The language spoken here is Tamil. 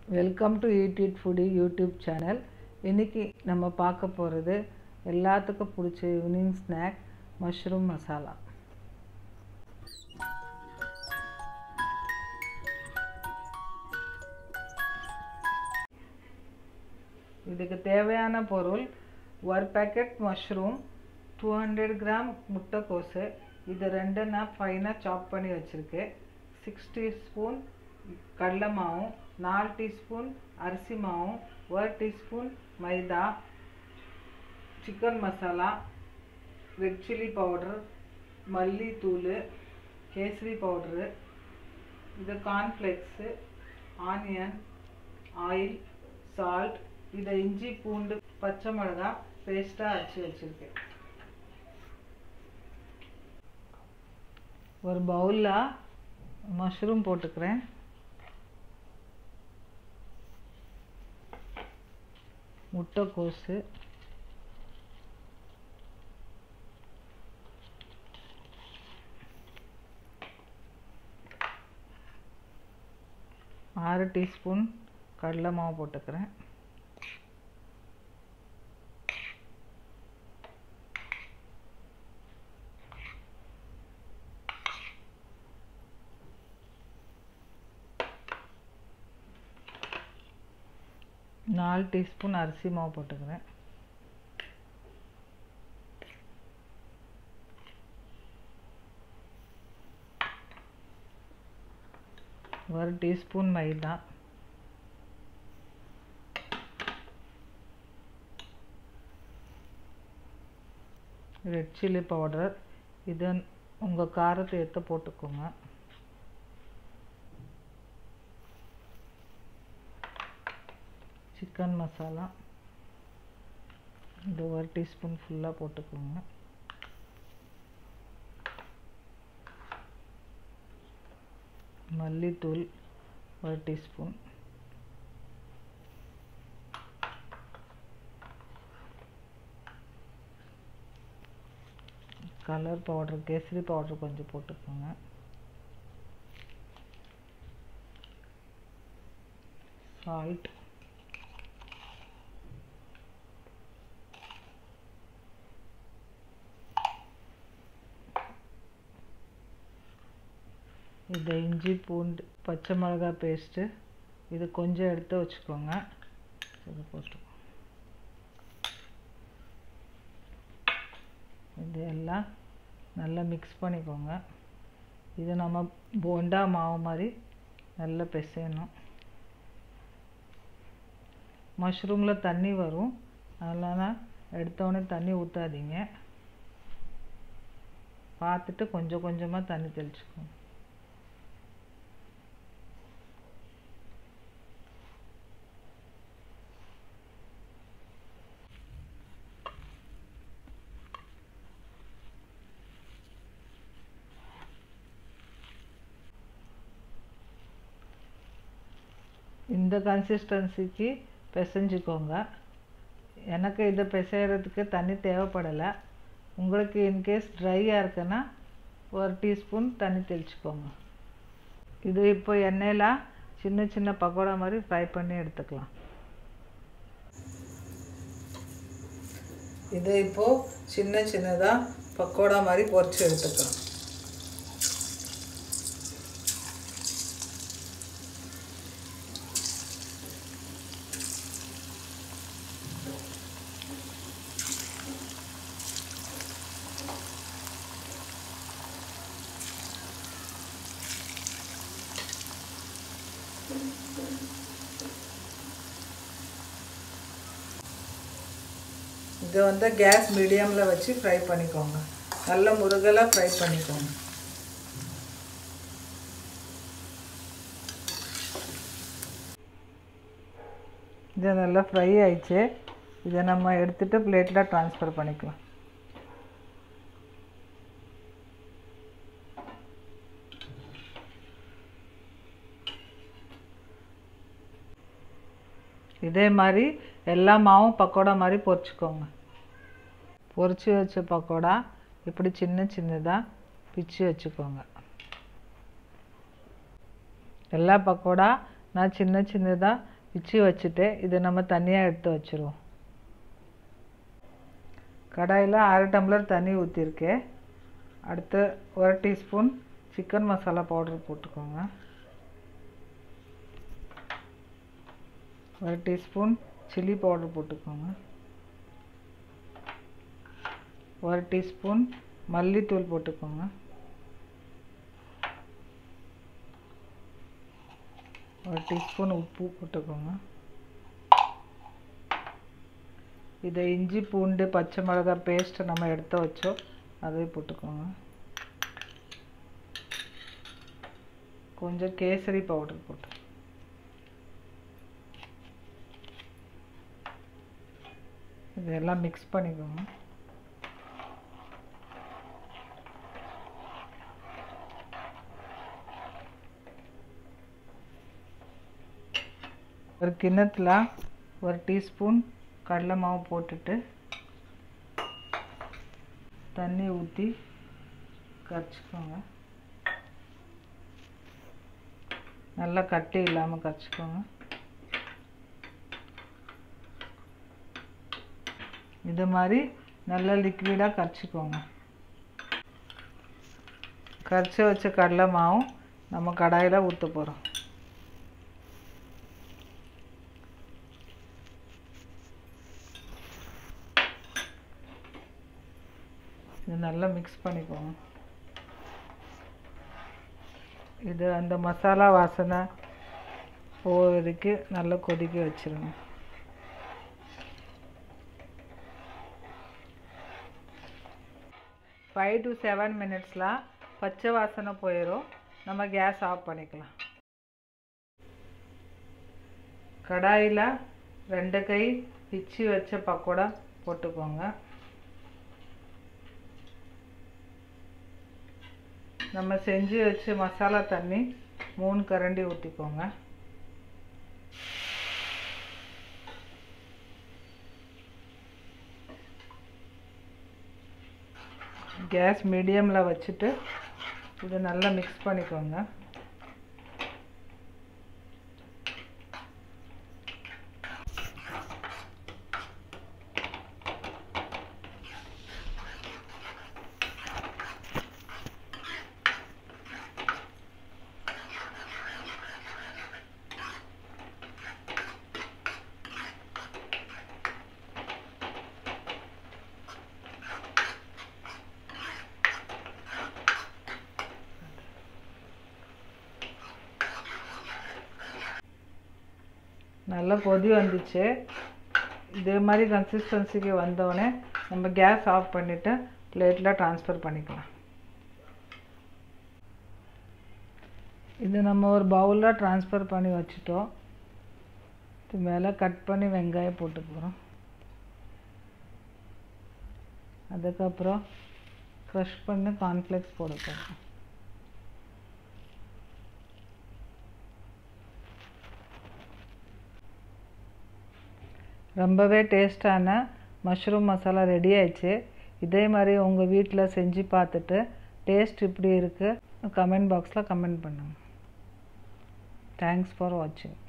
welcome to eat it foodie YouTube channel இன்றைக்கி நம்ம பார்க்க போகிறது எல்லாத்துக்கும் பிடிச்ச ஈவினிங் ஸ்நாக் மஷ்ரூம் மசாலா இதுக்கு தேவையான பொருள் ஒரு packet mushroom two hundred gram முட்டைக்கோசு இது ரெண்டு நான் ஃபைனாக சாப் பண்ணி வச்சுருக்கேன் சிக்ஸ் டீஸ்பூன் கடலை மாவும் நாலு டீஸ்பூன் அரிசி மாவும் ஒரு teaspoon maida chicken masala red chilli powder மல்லித்தூள் கேசரி பவுட்ரு இது கார்ன்ஃப்ளெக்ஸு ஆனியன் ஆயில் சால்ட் இதை இஞ்சி பூண்டு பச்சை மிளகா பேஸ்ட்டாக அரைச்சி வச்சுருக்கேன் ஒரு பவுலில் மஷ்ரூம் போட்டுக்கிறேன் முட்டைக்கோசு ஆறு டீஸ்பூன் கடலை மாவு போட்டுக்கிறேன் நாலு டீஸ்பூன் அரிசி மாவு போட்டுக்கிறேன் ஒரு teaspoon maida red chilli powder இது உங்கள் காரத்தை ஏற்ற போட்டுக்கோங்க சிக்கன் மசாலா இது ஒரு டீஸ்பூன் ஃபுல்லாக போட்டுக்கோங்க மல்லித்தூள் ஒரு டீஸ்பூன் கலர் பவுடர் கேசரி பவுடர் கொஞ்சம் போட்டுக்கோங்க சால்ட் இது இஞ்சி பூண்டு பச்சை மிளகா பேஸ்ட்டு இது கொஞ்சம் எடுத்து வச்சுக்கோங்க இது போட்டு இது எல்லாம் நல்லா மிக்ஸ் பண்ணிக்கோங்க இது நம்ம போண்டா மாவு மாதிரி நல்லா பிசையணும் மஷ்ரூமில் தண்ணி வரும் அதனால் எடுத்தோடனே தண்ணி ஊற்றாதீங்க பார்த்துட்டு கொஞ்சம் கொஞ்சமாக தண்ணி தெளிச்சுக்கோங்க இந்த கன்சிஸ்டன்சிக்கு பிசைஞ்சிக்கோங்க எனக்கு இதை பிசைகிறதுக்கு தண்ணி தேவைப்படலை உங்களுக்கு இன்கேஸ் ட்ரையாக இருக்குன்னா ஒரு டீஸ்பூன் தண்ணி தெளிச்சுக்கோங்க இது இப்போ எண்ணெயில் சின்ன சின்ன பக்கோடா மாதிரி ஃப்ரை பண்ணி எடுத்துக்கலாம் இது இப்போது சின்ன சின்னதாக பக்கோடா மாதிரி பொரிச்சு எடுத்துக்கலாம் இதை வந்து கேஸ் மீடியமில் வச்சு ஃப்ரை பண்ணிக்கோங்க நல்ல முருகலாக ஃப்ரை பண்ணிக்கோங்க இது நல்லா ஃப்ரை ஆயிடுச்சு இதை நம்ம எடுத்துகிட்டு பிளேட்டில் ட்ரான்ஸ்ஃபர் பண்ணிக்கலாம் இதே மாதிரி எல்லா மாவும் பக்கோடா மாதிரி பொரிச்சுக்கோங்க பொரிச்சு வச்ச பக்கோடா இப்படி சின்ன சின்னதாக பிச்சு வச்சுக்கோங்க எல்லா பக்கோடா நான் சின்ன சின்னதாக பிச்சு வச்சுட்டு இதை நம்ம தனியாக எடுத்து வச்சுருவோம் கடாயில் அரை டம்ளர் தண்ணி ஊற்றிருக்கேன் அடுத்து ஒரு டீஸ்பூன் சிக்கன் மசாலா பவுடர் போட்டுக்கோங்க ஒரு டீஸ்பூன் சில்லி பவுடர் போட்டுக்கோங்க ஒரு டீஸ்பூன் மல்லித்தூள் போட்டுக்கோங்க ஒரு டீஸ்பூன் உப்பு போட்டுக்கோங்க இதை இஞ்சி பூண்டு பச்சை மிளகாய் பேஸ்ட்டை நம்ம எடுத்து வச்சோம் அதை போட்டுக்கோங்க கொஞ்சம் கேசரி பவுடர் போட்டு இதெல்லாம் மிக்ஸ் பண்ணிக்கோங்க ஒரு கிண்ணத்தில் ஒரு டீஸ்பூன் கடலை மாவு போட்டுட்டு தண்ணி ஊற்றி கரைச்சிக்கோங்க நல்லா கட்டி இல்லாமல் கரைச்சிக்கோங்க இது மாதிரி நல்லா லிக்விடாக கரைச்சிக்கோங்க கரைச்சி வச்ச கடலை மாவும் நம்ம கடாயில் ஊற்ற போகிறோம் இது நல்லா மிக்ஸ் பண்ணிக்கோங்க இது அந்த மசாலா வாசனை போகிறதுக்கு நல்லா கொதிக்க வச்சிருங்க ஃபைவ் டு செவன் மினிட்ஸில் பச்சை வாசனை போயிடும் நம்ம கேஸ் ஆஃப் பண்ணிக்கலாம் கடாயில் ரெண்டு கை பிச்சு வச்ச பக்கோடா போட்டுக்கோங்க நம்ம செஞ்சு வச்ச மசாலா தண்ணி மூணு கரண்டி ஊற்றிக்கோங்க கேஸ் மீடியமில் வச்சுட்டு இதை நல்லா மிக்ஸ் பண்ணிக்கோங்க நல்லா கொதி வந்துச்சு இதே மாதிரி கன்சிஸ்டன்சிக்கு வந்தோடனே நம்ம கேஸ் ஆஃப் பண்ணிவிட்டு பிளேட்டில் ட்ரான்ஸ்ஃபர் பண்ணிக்கலாம் இது நம்ம ஒரு பவுலில் ட்ரான்ஸ்ஃபர் பண்ணி வச்சுட்டோம் இது மேலே கட் பண்ணி வெங்காயம் போட்டு போகிறோம் அதுக்கப்புறம் க்ரஷ் பண்ணி கார்ன்ஃப்ளெக்ஸ் போட போகிறோம் ரொம்பவே டேஸ்டான மஷ்ரூம் மசாலா ரெடி ஆயிடுச்சு இதே மாதிரி உங்கள் வீட்டில் செஞ்சு பார்த்துட்டு டேஸ்ட் இப்படி இருக்குது கமெண்ட் பாக்ஸில் கமெண்ட் பண்ணுங்கள் தேங்க்ஸ் ஃபார் வாட்சிங்